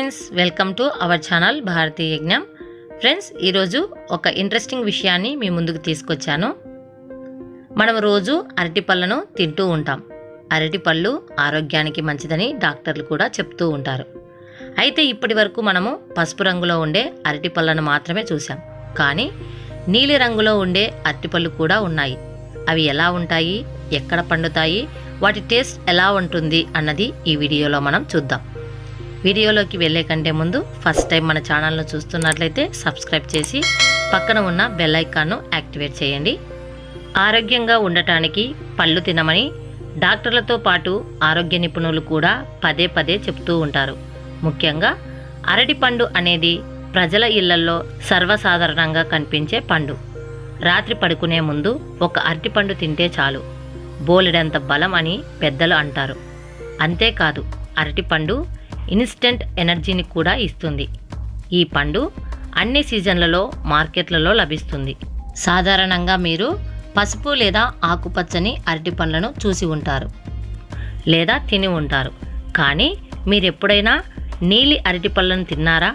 friends welcome to our channel Bharatiya Yagnam friends ఈరోజు ఒక interesting విషయాన్ని మీ ముందుకు తీసుకొచ్చాను మనం రోజు అరటిపళ్ళను తింటూ ఉంటాం అరటిపళ్ళు ఆరోగ్యానికి మంచిదని డాక్టర్లు కూడా చెప్తూ ఉంటారు అయితే ఇప్పటి వరకు మనము పసుపు రంగులో ఉండే అరటిపళ్ళను మాత్రమే చూసాం కానీ నీలి రంగులో ఉండే అరటిపళ్ళు కూడా ఉన్నాయి అవి ఎలా ఉంటాయి ఎక్కడ పండుతాయి వాటి టేస్ట్ ఎలా ఉంటుంది అన్నది ఈ వీడియోలో మనం చూద్దాం వీడియోలోకి వెళ్ళే కంటే ముందు ఫస్ట్ టైం మన ఛానల్ను చూస్తున్నట్లయితే సబ్స్క్రైబ్ చేసి పక్కన ఉన్న బెల్ ఐకాన్ను యాక్టివేట్ చేయండి ఆరోగ్యంగా ఉండటానికి పళ్ళు తినమని డాక్టర్లతో పాటు ఆరోగ్య నిపుణులు కూడా పదే పదే చెప్తూ ఉంటారు ముఖ్యంగా అరటిపండు అనేది ప్రజల ఇళ్లల్లో సర్వసాధారణంగా కనిపించే పండు రాత్రి పడుకునే ముందు ఒక అరటిపండు తింటే చాలు బోలెడంత బలం అని పెద్దలు అంటారు అంతేకాదు అరటిపండు ఇన్స్టెంట్ ఎనర్జీని కూడా ఇస్తుంది ఈ పండు అన్ని సీజన్లలో మార్కెట్లలో లభిస్తుంది సాధారణంగా మీరు పసుపు లేదా ఆకుపచ్చని అరటి పండ్లను చూసి ఉంటారు లేదా తిని ఉంటారు కానీ మీరు ఎప్పుడైనా నీలి అరటి పళ్ళను తిన్నారా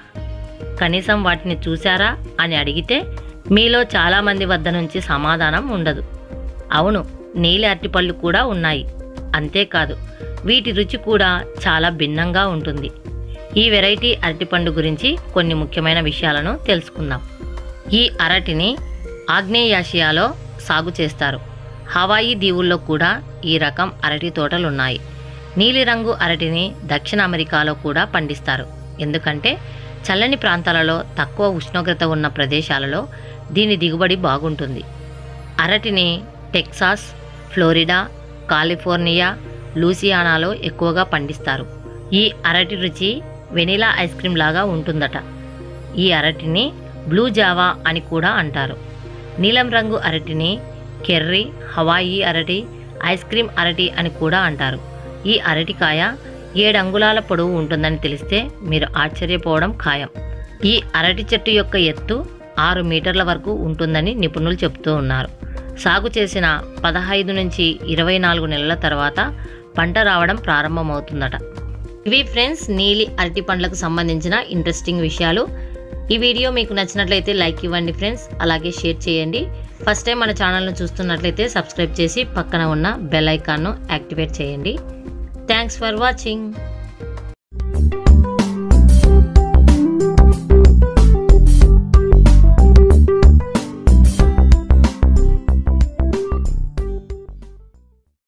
కనీసం వాటిని చూసారా అని అడిగితే మీలో చాలామంది వద్ద నుంచి సమాధానం ఉండదు అవును నీలి అరటిపళ్ళు కూడా ఉన్నాయి అంతేకాదు వీటి రుచి కూడా చాలా భిన్నంగా ఉంటుంది ఈ వెరైటీ అరటిపండు గురించి కొన్ని ముఖ్యమైన విషయాలను తెలుసుకుందాం ఈ అరటిని ఆగ్నేయాసియాలో సాగు చేస్తారు హవాయి దీవుల్లో కూడా ఈ రకం అరటి తోటలున్నాయి నీలిరంగు అరటిని దక్షిణ అమెరికాలో కూడా పండిస్తారు ఎందుకంటే చల్లని ప్రాంతాలలో తక్కువ ఉష్ణోగ్రత ఉన్న ప్రదేశాలలో దీని దిగుబడి బాగుంటుంది అరటిని టెక్సాస్ ఫ్లోరిడా కాలిఫోర్నియా లూసియానాలో ఎక్కువగా పండిస్తారు ఈ అరటి రుచి వెనిలా ఐస్ క్రీమ్ లాగా ఉంటుందట ఈ అరటిని బ్లూ జావా అని కూడా అంటారు నీలం రంగు అరటిని కెర్రీ హవాయి అరటి ఐస్ క్రీమ్ అరటి అని కూడా అంటారు ఈ అరటికాయ ఏడు అంగుళాల పొడవు ఉంటుందని తెలిస్తే మీరు ఆశ్చర్యపోవడం ఖాయం ఈ అరటి చెట్టు యొక్క ఎత్తు ఆరు మీటర్ల వరకు ఉంటుందని నిపుణులు చెబుతూ ఉన్నారు సాగు చేసిన పదహైదు నుంచి ఇరవై నాలుగు నెలల తర్వాత పంట రావడం ప్రారంభమవుతుందట ఇవి ఫ్రెండ్స్ నీలి అరటి పండ్లకు సంబంధించిన ఇంట్రెస్టింగ్ విషయాలు ఈ వీడియో మీకు నచ్చినట్లయితే లైక్ ఇవ్వండి ఫ్రెండ్స్ అలాగే షేర్ చేయండి ఫస్ట్ టైం మన ఛానల్ను చూస్తున్నట్లయితే సబ్స్క్రైబ్ చేసి పక్కన ఉన్న బెల్ ఐకాన్ను యాక్టివేట్ చేయండి థ్యాంక్స్ ఫర్ వాచింగ్